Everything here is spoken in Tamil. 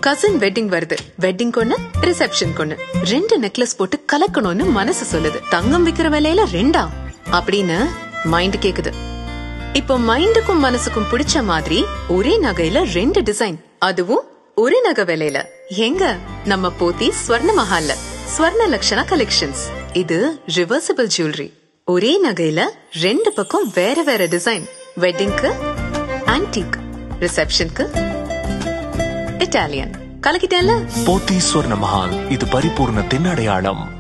கசின் வெட்டிங் வருது வெட்டிங் கொன்னு ரிசப்ஷன் கொன்னு ரெண்டு நெக்லஸ் போட்டு கலக்கணும்னு மனசு சொல்லுது தங்கம் விக்கிற விலையில ரெண்டா அப்படின்னு மைண்ட் கேக்குது இப்போ மைண்டுக்கும் மனசுக்கும் பிடிச்ச மாதிரி ஒரே நகையில ரெண்டு டிசைன் அதுவும் ஒரே நகை விலையில எங்க நம்ம போத்தி ஸ்வர்ண மஹால்ல ஸ்வர்ண லக்ஷணா கலெக்ஷன்ஸ் இது ரிவர்சிபிள் ஜுவல்லரி ஒரே நகையில ரெண்டு பக்கம் வேற வேற டிசைன் வெட்டிங்க்கு ஆன்டிக் ரிசப்ஷனுக்கு இட்டாலியன் கலக்கிட்டேன்ல போத்தி ஸ்வர்ண மஹால் இது பரிபூர்ணத்தின் அடையாளம்